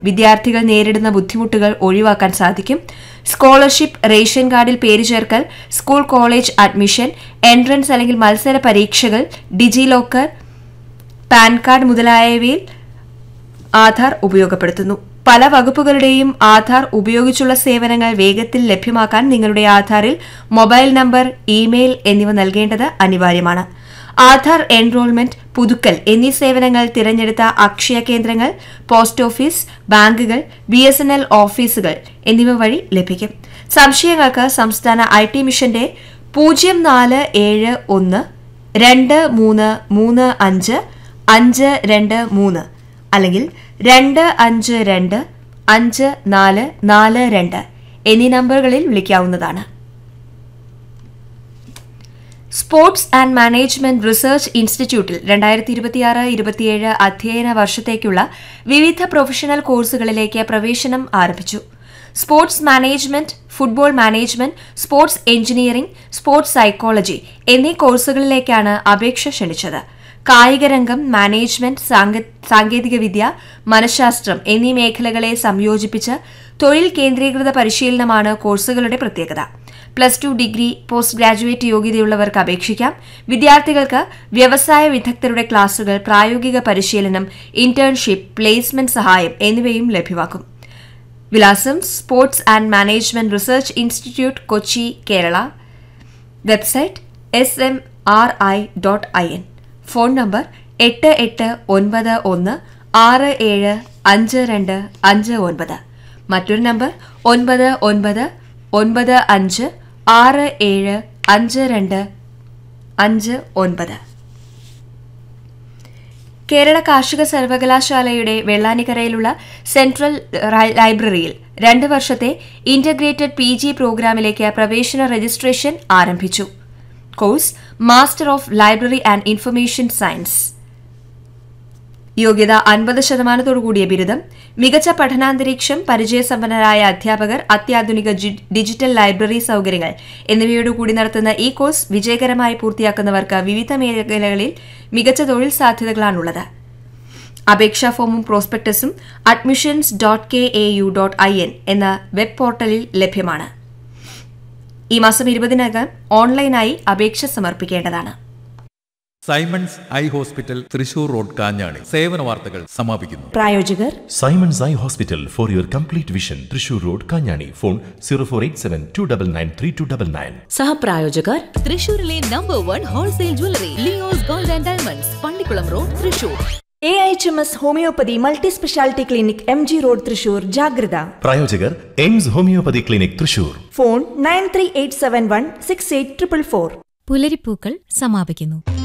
വിദ്യാർത്ഥികൾ നേരിടുന്ന ബുദ്ധിമുട്ടുകൾ ഒഴിവാക്കാൻ സാധിക്കും സ്കോളർഷിപ്പ് റേഷൻ കാർഡിൽ പേര് ചേർക്കൽ സ്കൂൾ കോളേജ് അഡ്മിഷൻ എൻട്രൻസ് അല്ലെങ്കിൽ മത്സര പരീക്ഷകൾ ഡിജി ലോക്കർ പാൻ കാർഡ് മുതലായവയിൽ ആധാർ ഉപയോഗപ്പെടുത്തുന്നു പല വകുപ്പുകളുടെയും ആധാർ ഉപയോഗിച്ചുള്ള സേവനങ്ങൾ വേഗത്തിൽ ലഭ്യമാക്കാൻ നിങ്ങളുടെ ആധാറിൽ മൊബൈൽ നമ്പർ ഇമെയിൽ എന്നിവ നൽകേണ്ടത് അനിവാര്യമാണ് ആധാർ എൻറോൾമെന്റ് പുതുക്കൽ എന്നീ സേവനങ്ങൾ തിരഞ്ഞെടുത്ത അക്ഷയ കേന്ദ്രങ്ങൾ പോസ്റ്റ് ഓഫീസ് ബാങ്കുകൾ ബി എസ് എൻ എൽ ഓഫീസുകൾ എന്നിവ വഴി ലഭിക്കും സംശയങ്ങൾക്ക് സംസ്ഥാന ഐ ടി മിഷന്റെ പൂജ്യം നാല് ഏഴ് ഒന്ന് രണ്ട് മൂന്ന് മൂന്ന് അഞ്ച് അഞ്ച് രണ്ട് മൂന്ന് അല്ലെങ്കിൽ രണ്ട് അഞ്ച് രണ്ട് അഞ്ച് നാല് നാല് രണ്ട് എന്നീ നമ്പറുകളിൽ വിളിക്കാവുന്നതാണ് സ്പോർട്സ് ആൻഡ് മാനേജ്മെന്റ് റിസർച്ച് ഇൻസ്റ്റിറ്റ്യൂട്ടിൽ രണ്ടായിരത്തി ഇരുപത്തിയാറ് ഇരുപത്തിയേഴ് അധ്യയന വർഷത്തേക്കുള്ള വിവിധ പ്രൊഫഷണൽ കോഴ്സുകളിലേക്ക് പ്രവേശനം ആരംഭിച്ചു sports management football management sports engineering sports psychology എന്നീ കോഴ്സുകളിലേക്കാണ് അപേക്ഷ ക്ഷണിച്ചത് കായികരംഗം മാനേജ്മെന്റ് സാങ്കേതികവിദ്യ മനഃശാസ്ത്രം എന്നീ മേഖലകളെ സംയോജിപ്പിച്ച് തൊഴിൽ കേന്ദ്രീകൃത പരിശീലനമാണ് കോഴ്സുകളുടെ പ്രത്യേകത plus two degree post graduate യോഗ്യതയുള്ളവർക്ക് അപേക്ഷിക്കാം വിദ്യാർത്ഥികൾക്ക് വ്യവസായ വിദഗ്ധരുടെ ക്ലാസുകൾ പ്രായോഗിക പരിശീലനം ഇന്റേൺഷിപ്പ് പ്ലേസ്മെന്റ് സഹായം എന്നിവയും ലഭ്യമാക്കും വിലാസം sports and management research institute Kochi Kerala website S M R I dot I N phone number എട്ട് എട്ട് ഒൻപത് ഒന്ന് ആറ് ഏഴ് അഞ്ച് രണ്ട് അഞ്ച് ഒൻപത് മറ്റൊരു നമ്പർ ഒൻപത് ഒൻപത് ഒൻപത് അഞ്ച് ആറ് ഏഴ് അഞ്ച് രണ്ട് അഞ്ച് ഒൻപത് കേരള കാർഷിക സർവകലാശാലയുടെ വെള്ളാനിക്കരയിലുള്ള സെൻട്രൽ ലൈബ്രറിയിൽ രണ്ട് വർഷത്തെ ഇന്റഗ്രേറ്റഡ് പി ജി പ്രോഗ്രാമിലേക്ക് പ്രവേശന രജിസ്ട്രേഷൻ ആരംഭിച്ചു course master of library and information science യോഗ്യത അൻപത് ശതമാനത്തോടുകൂടിയ ബിരുദം മികച്ച പഠനാന്തരീക്ഷം പരിചയസമ്പന്നരായ അധ്യാപകർ അത്യാധുനിക ഡിജിറ്റൽ ലൈബ്രറി സൌകര്യങ്ങൾ എന്നിവയോടുകൂടി നടത്തുന്ന ഈ കോഴ്സ് വിജയകരമായി പൂർത്തിയാക്കുന്നവർക്ക് വിവിധ മേഖലകളിൽ മികച്ച തൊഴിൽ സാധ്യതകളാണുള്ളത് അപേക്ഷാ ഫോമും പ്രോസ്പെക്ടസും admissions dot K A U dot I N എന്ന വെബ് പോർട്ടലിൽ ലഭ്യമാണ് ഈ മാസം ഇരുപതിനകം ഓൺലൈനായി അപേക്ഷ സമർപ്പിക്കേണ്ടതാണ് Simons I hospital Thrissur road Kanjani സേവന വാർത്തകൾ സമാപിക്കുന്നു പ്രായോജകർ Simon's Eye Hospital for your complete vision. Trishur Road, Kanyani. Phone 0487 299 3299. സഹപ്രായോജകർ തൃശൂരിലെ number one wholesale jewellery Leos gold and diamonds Pallikulam road Thrissur A H M S homoeopathy multi speciality clinic M G road Thrissur ജാഗ്രത പ്രായോജകർ Aims homoeopathy clinic Thrissur phone nine three eight seven one six eight triple four പുലരിപ്പൂക്കൾ സമാപിക്കുന്നു